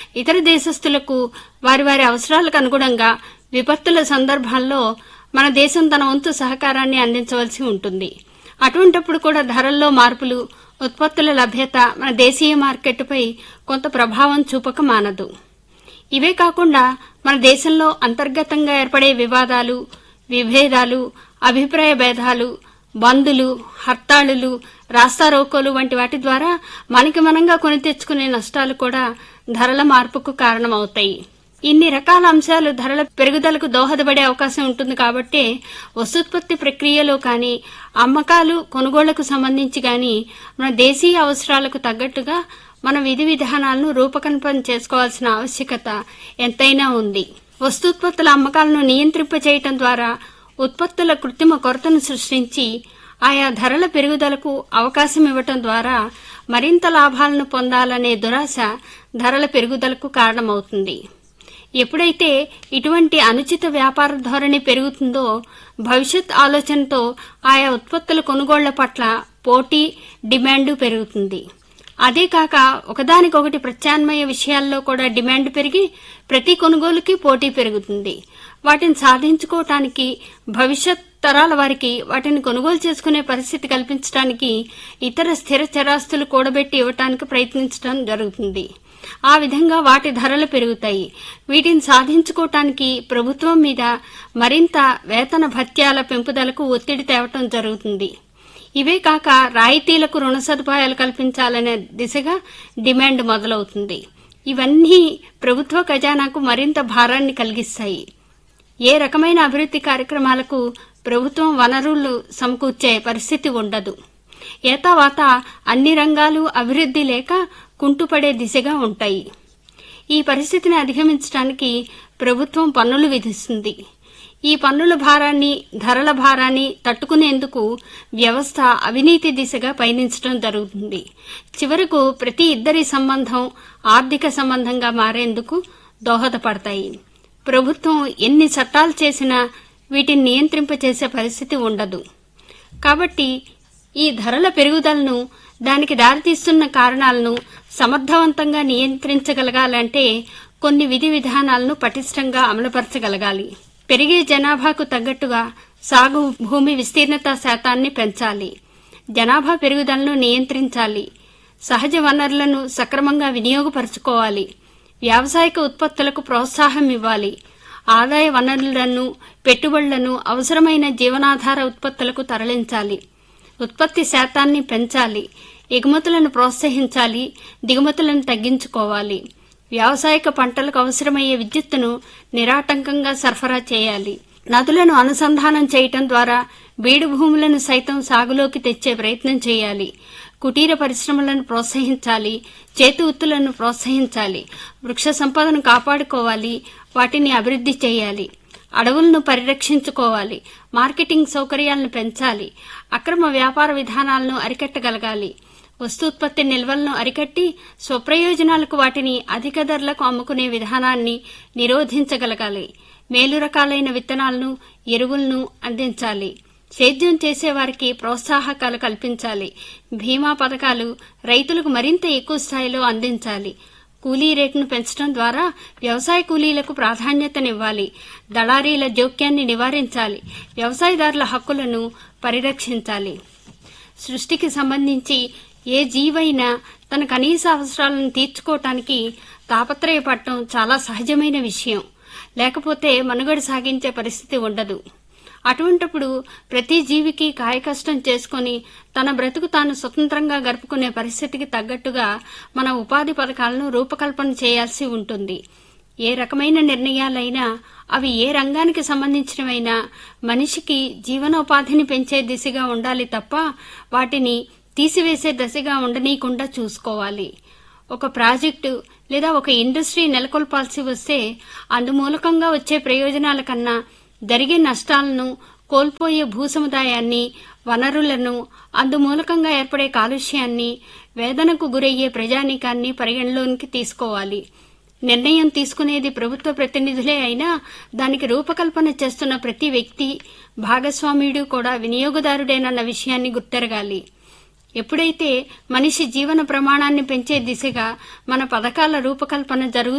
ఇతర దేశస్థులకు వారి వారి అవసరాలకు అనుగుణంగా విపత్తుల సందర్భాల్లో మన దేశం తన వంతు సహకారాన్ని అందించవలసి ఉంటుంది అటువంటప్పుడు కూడా ధరల్లో మార్పులు ఉత్పత్తుల లభ్యత మన దేశీయ మార్కెట్పై కొంత ప్రభావం చూపక మానదు ఇవే కాకుండా మన దేశంలో అంతర్గతంగా ఏర్పడే వివాదాలు విభేదాలు అభిప్రాయ భేదాలు బందులు హర్తాళులు రాస్తారోకోలు వంటి వాటి ద్వారా మనకి మనంగా కొని తెచ్చుకునే నష్టాలు కూడా ధరల మార్పుకు కారణమవుతాయి ఇన్ని రకాల అంశాలు ధరల పెరుగుదలకు దోహదపడే అవకాశం ఉంటుంది కాబట్టి వస్తుత్పత్తి ప్రక్రియలో కానీ అమ్మకాలు కొనుగోళ్లకు సంబంధించి కానీ మన దేశీయ అవసరాలకు తగ్గట్టుగా మన విధి విధానాలను రూపకల్పన చేసుకోవాల్సిన ఆవశ్యకత ఎంతైనా ఉంది వస్తుత్పత్తుల అమ్మకాలను నియంత్రింప చేయటం ద్వారా ఉత్పత్తుల కృత్రిమ కొరతను సృష్టించి ఆయా ధరల పెరుగుదలకు అవకాశం ఇవ్వటం ద్వారా మరింత లాభాలను పొందాలనే దురాశ ధరల పెరుగుదలకు కారణమవుతుంది ఎప్పుడైతే ఇటువంటి అనుచిత వ్యాపార ధోరణి పెరుగుతుందో భవిష్యత్ ఆలోచనతో ఆయా ఉత్పత్తుల కొనుగోళ్ల పట్ల పోటీ డిమాండు పెరుగుతుంది అదే కాక ఒకదానికొకటి ప్రత్యామ్నాయ విషయాల్లో కూడా డిమాండ్ పెరిగి ప్రతి కొనుగోలుకి పోటీ పెరుగుతుంది వాటిని సాధించుకోవటానికి భవిష్యత్ తరాల వారికి వాటిని కొనుగోలు చేసుకునే పరిస్థితి కల్పించడానికి ఇతర స్థిర చరాస్తులు కూడబెట్టి ఇవ్వటానికి ప్రయత్నించడం జరుగుతుంది ఆ విధంగా వాటి ధరలు పెరుగుతాయి వీటిని సాధించుకోవటానికి ప్రభుత్వం మీద మరింత వేతన భత్యాల పెంపుదలకు ఒత్తిడి తేవటం జరుగుతుంది ఇవే కాక రాయితీలకు రుణ సదుపాయాలు కల్పించాలనే దిశగా డిమాండ్ మొదలవుతుంది ఇవన్నీ ప్రభుత్వ ఖజానాకు మరింత భారాన్ని కలిగిస్తాయి ఏ రకమైన అభివృద్ధి కార్యక్రమాలకు ప్రభుత్వం వనరులు సమకూర్చే పరిస్థితి ఉండదు ఏతావాత అన్ని రంగాలు అభివృద్ధి లేక కుంటుపడే దిశగా ఉంటాయి ఈ పరిస్థితిని అధిగమించడానికి ప్రభుత్వం పన్నులు విధిస్తుంది ఈ పన్నుల భారాన్ని ధరల భారాన్ని తట్టుకునేందుకు వ్యవస్థ అవినీతి దిశగా పయనించడం జరుగుతుంది చివరకు ప్రతి ఇద్దరి సంబంధం ఆర్థిక సంబంధంగా మారేందుకు దోహదపడతాయి ప్రభుత్వం ఎన్ని చట్టాలు చేసినా వీటిని నియంత్రింపచేసే పరిస్థితి ఉండదు కాబట్టి ఈ ధరల పెరుగుదలను దానికి దారితీస్తున్న కారణాలను సమర్థవంతంగా నియంత్రించగలగాలంటే కొన్ని విధి విధానాలను పటిష్టంగా అమలుపరచగలగాలి పెరిగే జనాభాకు తగ్గట్టుగా సాగు భూమి విస్తీర్ణత శాతాన్ని పెంచాలి జనాభా పెరుగుదలను నియంత్రించాలి సహజ వనరులను సక్రమంగా వినియోగపరచుకోవాలి వ్యావసాయిక ఉత్పత్తులకు ప్రోత్సాహం ఇవ్వాలి ఆదాయ వనరులను పెట్టుబడులను అవసరమైన జీవనాధార ఉత్పత్తులకు తరలించాలి ఉత్పత్తి శాతాన్ని పెంచాలి ఎగుమతులను ప్రోత్సహించాలి దిగుమతులను తగ్గించుకోవాలి వ్యావసాయిక పంటలకు అవసరమయ్యే విద్యుత్తును నిరాటంకంగా సరఫరా చేయాలి నదులను అనుసంధానం చేయటం ద్వారా బీడు భూములను సైతం సాగులోకి తెచ్చే ప్రయత్నం చేయాలి కుటీర పరిశ్రమలను ప్రోత్సహించాలి చేతి ఉత్తులను ప్రోత్సహించాలి వృక్ష సంపదను కాపాడుకోవాలి వాటిని అభివృద్ధి చేయాలి అడవులను పరిరక్షించుకోవాలి మార్కెటింగ్ సౌకర్యాలను పెంచాలి అక్రమ వ్యాపార విధానాలను అరికట్టగలగాలి వస్తూత్పత్తి నిల్వలను అరికట్టి స్వప్రయోజనాలకు వాటిని అధిక ధరలకు అమ్ముకునే విధానాన్ని నిరోధించగలగాలి మేలు రకాలైన విత్తనాలను ఎరువులను అందించాలి సేద్యం చేసేవారికి ప్రోత్సాహకాలు కల్పించాలి బీమా పథకాలు రైతులకు మరింత ఎక్కువ స్థాయిలో అందించాలి కూలీ రేటును పెంచడం ద్వారా వ్యవసాయ కూలీలకు ప్రాధాన్యతనివ్వాలి దళారీల జోక్యాన్ని నివారించాలి వ్యవసాయదారుల హక్కులను పరిరక్షించాలి సృష్టికి సంబంధించి ఏ జీవైనా తన కనీస అవసరాలను తీర్చుకోవటానికి తాపత్రయపడటం చాలా సహజమైన విషయం లేకపోతే మనుగడ సాగించే పరిస్థితి ఉండదు అటువంటప్పుడు ప్రతి జీవికి కాయకష్టం చేసుకుని తన బ్రతుకు తాను స్వతంత్రంగా గడుపుకునే పరిస్థితికి తగ్గట్టుగా మన ఉపాధి పథకాలను రూపకల్పన చేయాల్సి ఉంటుంది ఏ రకమైన నిర్ణయాలైనా అవి ఏ రంగానికి సంబంధించినవైనా మనిషికి జీవనోపాధిని పెంచే దిశగా ఉండాలి తప్ప వాటిని తీసివేసే దశగా ఉండనీయకుండా చూసుకోవాలి ఒక ప్రాజెక్టు లేదా ఒక ఇండస్ట్రీ నెలకొల్పాల్సి వస్తే అందుమూలకంగా వచ్చే ప్రయోజనాల కన్నా జరిగే నష్టాలను కోల్పోయే భూసముదాయాన్ని వనరులను అందుమూలకంగా ఏర్పడే కాలుష్యాన్ని వేదనకు గురయ్యే ప్రజానీకాన్ని పరిగణలోనికి తీసుకోవాలి నిర్ణయం తీసుకునేది ప్రభుత్వ ప్రతినిధులే అయినా దానికి రూపకల్పన చేస్తున్న ప్రతి వ్యక్తి భాగస్వామ్యుడు కూడా వినియోగదారుడేనన్న విషయాన్ని గుర్తెరగాలి ఎప్పుడైతే మనిషి జీవన ప్రమాణాన్ని పెంచే దిశగా మన పథకాల రూపకల్పన జరుగు